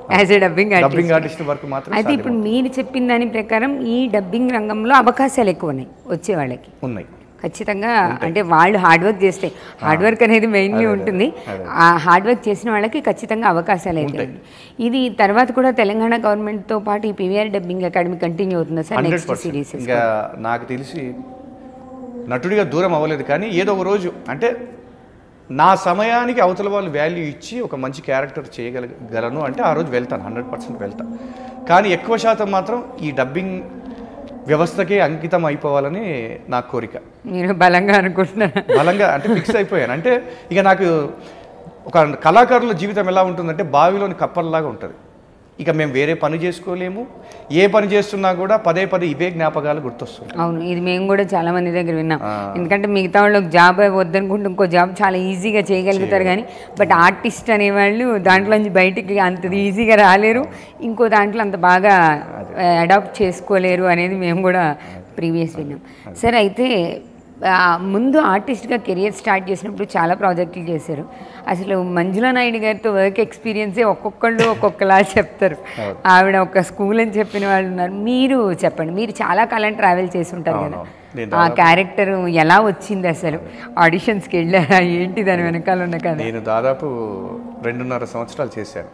As a dubbing dubbing artist work మాత్రం అయితే ఇప్పుడు మీరు చెప్పిన దాని ప్రకారం ఈ డబ్బింగ్ రంగంలో అవకాశాలు ఎక్కువ ఉన్నాయి వచ్చే వాళ్ళకి ఉన్నాయి ఖచ్చితంగా అంటే వాళ్ళు హార్డ్ వర్క్ చేస్తే హార్డ్ వర్క్ అనేది మెయిన్లీ ఉంటుంది ఆ హార్డ్ వర్క్ చేసిన వాళ్ళకి ఖచ్చితంగా అవకాశాలు అయితే ఉన్నాయి ఇది తర్వాత కూడా తెలంగాణ గవర్నమెంట్తో పాటు ఈ పీవీఆర్ డబ్బింగ్ అకాడమీ కంటిన్యూ అవుతుందా sir hundred next percent series ఇంకా నాకు తెలిసి నటుడిగా దూరం అవ్వలేదు కానీ ఏదో ఒక రోజు అంటే నా సమయానికి అవతల వాళ్ళు వాల్యూ ఇచ్చి ఒక మంచి క్యారెక్టర్ చేయగలగలను అంటే ఆ రోజు వెళ్తాను హండ్రెడ్ పర్సెంట్ వెళ్తాను కానీ ఎక్కువ శాతం మాత్రం ఈ డబ్బింగ్ వ్యవస్థకే అంకితం అయిపోవాలని నా కోరిక మీరు బలంగా అనుకుంటున్నారు బలంగా అంటే ఫిక్స్ అయిపోయాను అంటే ఇక నాకు ఒక కళాకారుల జీవితం ఎలా ఉంటుందంటే బావిలోని కప్పల్లాగా ఉంటుంది ఇక మేము వేరే పని చేసుకోలేము ఏ పని చేస్తున్నా కూడా పదే పదే ఇవే జ్ఞాపకాలు గుర్తొస్తుంది అవును ఇది మేము కూడా చాలా మంది దగ్గర విన్నాం ఎందుకంటే మిగతా వాళ్ళకి జాబ్ వద్దనుకుంటే ఇంకో జాబ్ చాలా ఈజీగా చేయగలుగుతారు కానీ బట్ ఆర్టిస్ట్ అనేవాళ్ళు దాంట్లోంచి బయటికి అంత ఈజీగా రాలేరు ఇంకో దాంట్లో అంత బాగా అడాప్ట్ చేసుకోలేరు అనేది మేము కూడా ప్రీవియస్ విన్నాం సరే అయితే ఆ, ముందు ఆర్టిస్ట్గా కెరియర్ స్టార్ట్ చేసినప్పుడు చాలా ప్రాజెక్టులు చేశారు అసలు మంజులా నాయుడు గారితో వర్క్ ఎక్స్పీరియన్సే ఒక్కొక్కళ్ళు ఒక్కొక్కలా చెప్తారు ఆవిడ ఒక స్కూల్ అని చెప్పిన వాళ్ళు ఉన్నారు మీరు చెప్పండి మీరు చాలా కాలం ట్రావెల్ చేసి ఉంటారు కదా అవునవును. నేను ఆ క్యారెక్టర్ ఎలా వచ్చింది అసలు ఆడిషన్స్కి వెళ్ళారా ఏంటి దాని వెనకాల ఉన్న కథ నేను దాదాపు రెండున్నర సంవత్సరాలు చేశాను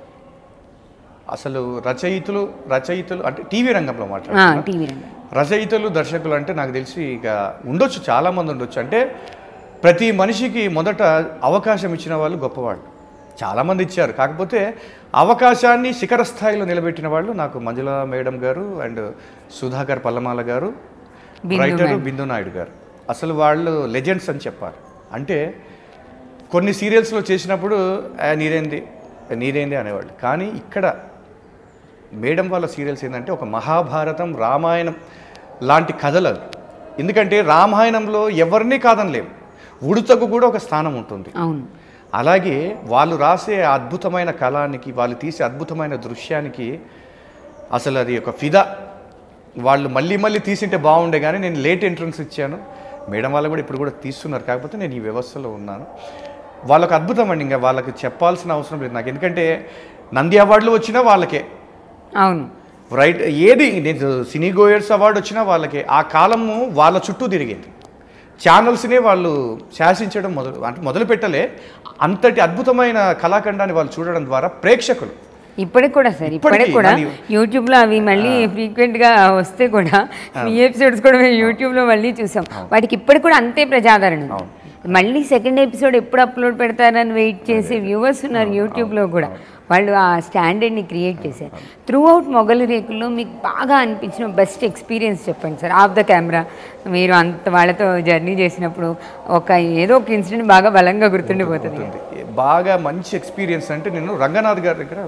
అసలు రచయితలు రచయితలు అంటే టీవీ రంగంలో మాట్లాడు టీవీ రంగం రచయితలు దర్శకులు అంటే నాకు తెలిసి ఇక ఉండొచ్చు చాలామంది ఉండొచ్చు అంటే ప్రతి మనిషికి మొదట అవకాశం ఇచ్చిన వాళ్ళు గొప్పవాళ్ళు చాలామంది ఇచ్చారు కాకపోతే అవకాశాన్ని శిఖర స్థాయిలో నిలబెట్టిన వాళ్ళు నాకు Manjula madam garu and Sudhakar Pallamala garu Bindu writer బిందు నాయుడు గారు అసలు వాళ్ళు లెజెండ్స్ అని చెప్పాలి అంటే కొన్ని సీరియల్స్లో చేసినప్పుడు "ఆ, నీరేంది నీరేంది అనేవాళ్ళు కానీ ఇక్కడ మేడం వాళ్ళ సీరియల్స్ ఏంటంటే ఒక మహాభారతం రామాయణం లాంటి కథలు అవి ఎందుకంటే రామాయణంలో ఎవరిని కాదనలేము ఉడుతకు కూడా ఒక స్థానం ఉంటుంది అవును అలాగే వాళ్ళు రాసే అద్భుతమైన కళానికి వాళ్ళు తీసే అద్భుతమైన దృశ్యానికి అసలు అది ఒక ఫిదా వాళ్ళు మళ్ళీ మళ్ళీ తీసింటే బాగుండే కానీ నేను లేట్ ఎంట్రన్స్ ఇచ్చాను మేడం వాళ్ళు కూడా ఇప్పుడు కూడా తీస్తున్నారు కాకపోతే నేను ఈ వ్యవస్థలో ఉన్నాను వాళ్ళకి అద్భుతం అండి ఇంకా వాళ్ళకి చెప్పాల్సిన అవసరం లేదు నాకు ఎందుకంటే నంది అవార్డులు వచ్చినా వాళ్ళకే అవును రైట్ ఏది నేను సినీ గోయర్స్ అవార్డు వచ్చినా వాళ్ళకే ఆ కాలము వాళ్ళ చుట్టూ తిరిగింది ఛానల్స్నే వాళ్ళు శాసించడం మొదలు అంటే మొదలు పెట్టలే అంతటి అద్భుతమైన కళాఖండాన్ని వాళ్ళు చూడడం ద్వారా ప్రేక్షకులు ఇప్పటికి కూడా సార్ ఇప్పటికి ఇప్పటికీ కూడా మళ్ళీ- యూట్యూబ్లో అవి మళ్ళీ ఫ్రీక్వెంట్గా వస్తే కూడా మీ ఎపిసోడ్స్ కూడా మేము యూట్యూబ్లో మళ్ళీ చూసాం వాటికి ఇప్పటికి కూడా అంతే ప్రజాదరణ ఉంది. మళ్ళీ సెకండ్ ఎపిసోడ్ ఎప్పుడు అప్లోడ్ పెడతారని వెయిట్ చేసే వ్యూవర్స్ ఉన్నారు యూట్యూబ్లో కూడా వాళ్ళు ఆ స్టాండర్డ్ని క్రియేట్ చేశారు త్రూ అవుట్ మొగలి రేకుల్లో మీకు బాగా అనిపించిన బెస్ట్ ఎక్స్పీరియన్స్ చెప్పండి సార్ ఆఫ్ ద కెమెరా మీరు అంత వాళ్ళతో జర్నీ చేసినప్పుడు ఒక ఏదో ఒక ఇన్సిడెంట్ బాగా బలంగా గుర్తుండిపోతుంది ఉంటుంది బాగా మంచి ఎక్స్పీరియన్స్ అంటే నేను రంగనాథ్ గారి దగ్గర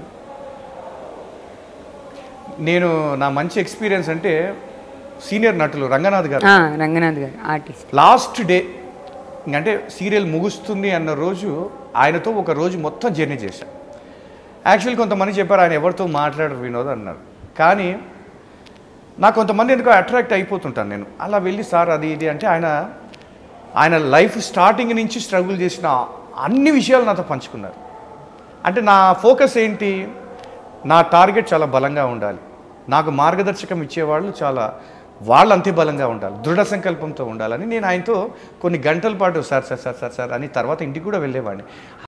నేను నా మంచి ఎక్స్పీరియన్స్ అంటే సీనియర్ నటులు రంగనాథ్ గారు ఆ, Ranganath garu artist last day అంటే సీరియల్ ముగుస్తుంది అన్న రోజు ఆయనతో ఒక రోజు మొత్తం జర్నీ చేశాను యాక్చువల్ కొంతమంది చెప్పారు ఆయన ఎవరితో మాట్లాడరు వినోద్ అన్నారు కానీ నాకు కొంతమంది ఎందుకో అట్రాక్ట్ అయిపోతుంటాను నేను అలా వెళ్ళి సార్ అది ఇది అంటే ఆయన ఆయన లైఫ్ స్టార్టింగ్ నుంచి స్ట్రగుల్ చేసిన అన్ని విషయాలు నాతో పంచుకున్నారు అంటే నా ఫోకస్ ఏంటి నా టార్గెట్ చాలా బలంగా ఉండాలి నాకు మార్గదర్శకం ఇచ్చేవాళ్ళు చాలా వాళ్ళు అంతే బలంగా ఉండాలి దృఢ సంకల్పంతో ఉండాలని నేను ఆయనతో కొన్ని గంటల పాటు sir sir sir sir sir అని తర్వాత ఇంటికి కూడా వెళ్ళేవాడిని